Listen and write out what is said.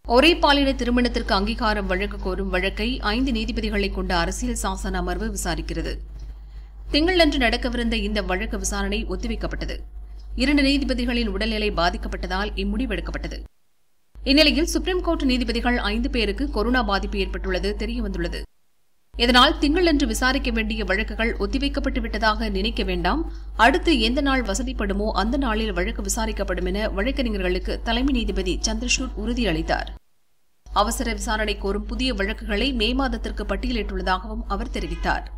ஒரே பாலின திருமணத்திற்கு அங்கீகாரம் வழங்க கோரும் வழக்கை ஐந்து நீதிபதிகளை கொண்ட அரசியல் சாசன அமர்வு விசாரிக்கிறது திங்களன்று நடக்கவிருந்த இந்த வழக்கு விசாரணை ஒத்திவைக்கப்பட்டது இரண்டு நீதிபதிகளின் உடல்நிலை பாதிக்கப்பட்டதால் இம்முடிவெடுக்கப்பட்டது இந்நிலையில் சுப்ரீம் கோர்ட் நீதிபதிகள் ஐந்து பேருக்கு கொரோனா பாதிப்பு ஏற்பட்டுள்ளது தெரியவந்துள்ளது இதனால் திங்களன்று விசாரிக்க வேண்டிய வழக்குகள் ஒத்திவைக்கப்பட்டு விட்டதாக நினைக்க வேண்டாம் அடுத்து எந்த நாள் வசதிப்படுமோ அந்த நாளில் வழக்கு விசாரிக்கப்படும் என வழக்கறிஞர்களுக்கு தலைமை நீதிபதி சந்திரசூட் உறுதியளித்தார் அவசர விசாரணை கோரும் புதிய வழக்குகளை மே மாதத்திற்கு பட்டியலிட்டுள்ளதாகவும் அவர் தெரிவித்தார்